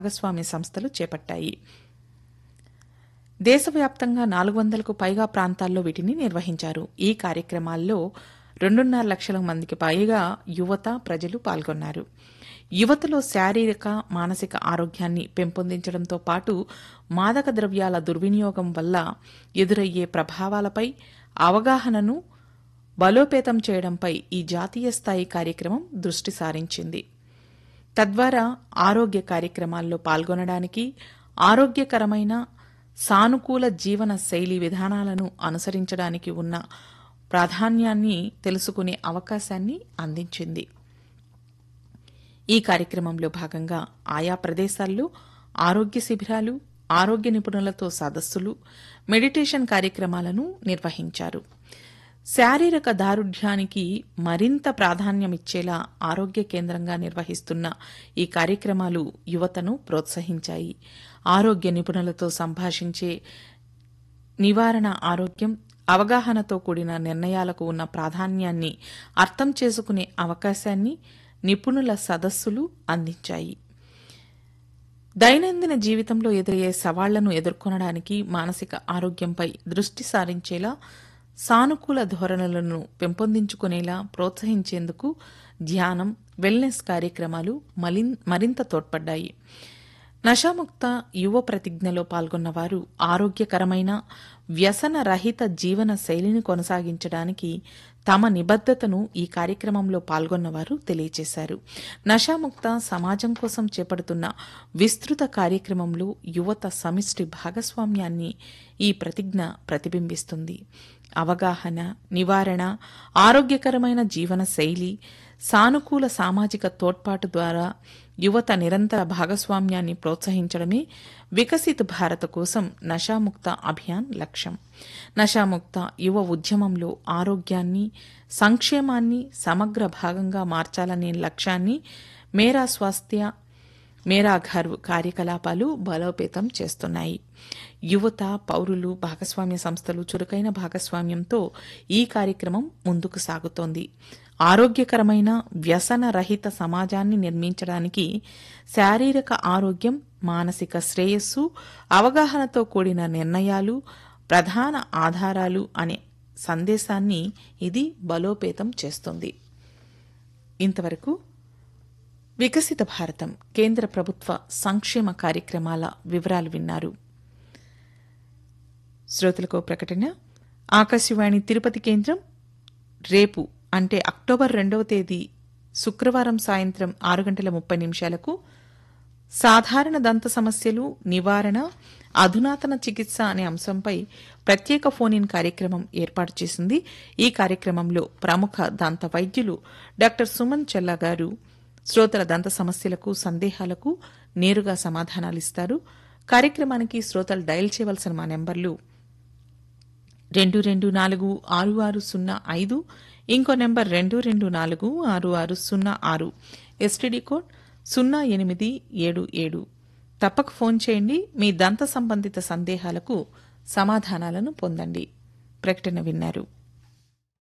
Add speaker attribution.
Speaker 1: భాగస్వామ్య సంస్థలు చేపట్టాయి దేశవ్యాప్తంగా నాలుగు వందలకు పైగా ప్రాంతాల్లో వీటిని నిర్వహించారు ఈ కార్యక్రమాల్లో రెండున్నర లక్షల మందికి పైగా యువత ప్రజలు పాల్గొన్నారు యువతలో శారీరక మానసిక ఆరోగ్యాన్ని పెంపొందించడంతో పాటు మాదక ద్రవ్యాల దుర్వినియోగం వల్ల ఎదురయ్యే ప్రభావాలపై అవగాహనను బలోపేతం చేయడంపై ఈ జాతీయ స్థాయి కార్యక్రమం దృష్టి సారించింది తద్వారా ఆరోగ్య కార్యక్రమాల్లో పాల్గొనడానికి ఆరోగ్యకరమైన సానుకూల జీవన శైలి విధానాలను అనుసరించడానికి ఉన్న ప్రాధాన్యాన్ని తెలుసుకునే అవకాశాన్ని అందించింది ఈ కార్యక్రమంలో భాగంగా ఆయా ప్రదేశాల్లో ఆరోగ్య శిబిరాలు ఆరోగ్య నిపుణులతో సదస్సులు మెడిటేషన్ కార్యక్రమాలను నిర్వహించారు శారీరక దారుఢ్యానికి మరింత ప్రాధాన్యమిచ్చేలా ఆరోగ్య కేంద్రంగా నిర్వహిస్తున్న ఈ కార్యక్రమాలు యువతను ప్రోత్సహించాయి ఆరోగ్య నిపుణులతో సంభాషించే నివారణ ఆరోగ్యం అవగాహనతో కూడిన నిర్ణయాలకు ఉన్న ప్రాధాన్యాన్ని అర్థం చేసుకునే అవకాశాన్ని నిపుణుల సదస్సులు అందించాయి దైనందిన జీవితంలో ఎదురయ్యే సవాళ్లను ఎదుర్కొనడానికి మానసిక ఆరోగ్యంపై దృష్టి సారించేలా సానుకూల ధోరణులను పెంపొందించుకునేలా ప్రోత్సహించేందుకు ధ్యానం వెల్నెస్ కార్యక్రమాలు మలిన్- మరింత తోడ్పడ్డాయి నషాముక్త యువ ప్రతిజ్ఞలో పాల్గొన్న వారు ఆరోగ్యకరమైన వ్యసన రహిత జీవన శైలిని కొనసాగించడానికి తమ నిబద్దతను ఈ కార్యక్రమంలో పాల్గొన్నవారు తెలియజేశారు నషాముక్త సమాజం కోసం చేపడుతున్న విస్తృత కార్యక్రమంలో యువత సమిష్టి భాగస్వామ్యాన్ని ఈ ప్రతిజ్ఞ ప్రతిబింబిస్తుంది అవగాహన నివారణ ఆరోగ్యకరమైన జీవన శైలి సానుకూల సామాజిక తోడ్పాటు ద్వారా యువత నిరంతర భాగస్వామ్యాన్ని ప్రోత్సహించడమే వికసిత్ భారత్ కోసం నషాముక్త అభియాన్ లక్ష్యం నషాముక్త యువ ఉద్యమంలో ఆరోగ్యాన్ని సంక్షేమాన్ని సమగ్ర భాగంగా మార్చాలనే లక్ష్యాన్ని మేరా స్వాస్థ్య మేరా ఘర్ కార్యకలాపాలు బలోపేతం చేస్తున్నాయి యువత పౌరులు భాగస్వామ్య సంస్థలు చురుకైన భాగస్వామ్యంతో ఈ కార్యక్రమం ముందుకు సాగుతోంది ఆరోగ్యకరమైన వ్యసన రహిత సమాజాన్ని నిర్మించడానికి శారీరక ఆరోగ్యం మానసిక శ్రేయస్సు అవగాహనతో కూడిన నిర్ణయాలు ప్రధాన ఆధారాలు అనే సందేశాన్ని ఇది బలోపేతం చేస్తుంది ఇంతవరకు వికసిత భారతం కేంద్ర ప్రభుత్వ సంక్షేమ కార్యక్రమాల వివరాలు విన్నారు శ్రోతలకు ప్రకటన ఆకాశవాణి తిరుపతి కేంద్రం రేపు అంటే అక్టోబర్ రెండవ తేదీ శుక్రవారం సాయంత్రం ఆరు గంటల ముప్పై నిమిషాలకు సాధారణ దంత సమస్యలు నివారణ అధునాతన చికిత్స అనే అంశంపై ప్రత్యేక ఫోన్ ఇన్ కార్యక్రమం ఏర్పాటు చేసింది ఈ కార్యక్రమంలో ప్రముఖ దంత వైద్యులు డాక్టర్ సుమన్ చెల్లా గారు శ్రోతల దంత సమస్యలకు సందేహాలకు నేరుగా సమాధానాలిస్తారు కార్యక్రమానికి శ్రోతలు డయల్ చేయవలసిన మా నెంబర్లు రెండు రెండు నాలుగు ఆరు ఆరు సున్నా ఐదు ఇంకో నెంబర్ రెండు రెండు నాలుగు ఆరు ఆరు సున్నా ఆరు ఎస్టీడీ కోడ్ సున్నా ఎనిమిది ఏడు ఏడు తప్పక ఫోన్ చేయండి మీ దంత సంబంధిత సందేహాలకు సమాధానాలను పొందండి ప్రకటన విన్నారు